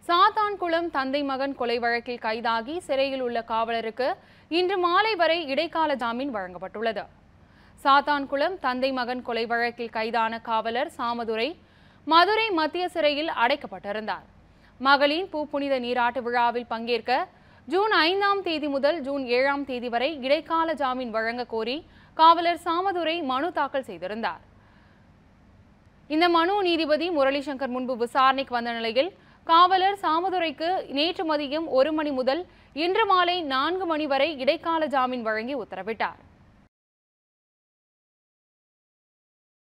சாத்தான்குளம் தந்தை மகன் கொலை வழக்கில் கைதாகி சிறையில் உள்ள காவலருக்கு இன்று மாலை வரை இடைக்கால ஜாமீன் வழங்கப்பட்டுள்ளது சாத்தான்குளம் தந்தை மகன் கொலை வழக்கில் கைதான காவலர் சாமதுரை மதுரை மத்திய சிறையில் அடைக்கப்பட்டிருந்தார் மகளின் பூப்புனித நீராட்டு விழாவில் பங்கேற்க ஜூன் ஐந்தாம் தேதி முதல் ஜூன் ஏழாம் தேதி வரை இடைக்கால ஜாமீன் வழங்க கோரி காவலர் சாமதுரை மனு தாக்கல் செய்திருந்தார் இந்த மனு நீதிபதி முரளிசங்கர் முன்பு விசாரணைக்கு வந்த நிலையில் காவலர் சாமதுரைக்கு நேற்று மதியம் ஒரு மணி முதல் இன்று மாலை நான்கு மணி வரை இடைக்கால ஜாமீன் வழங்கி உத்தரவிட்டார்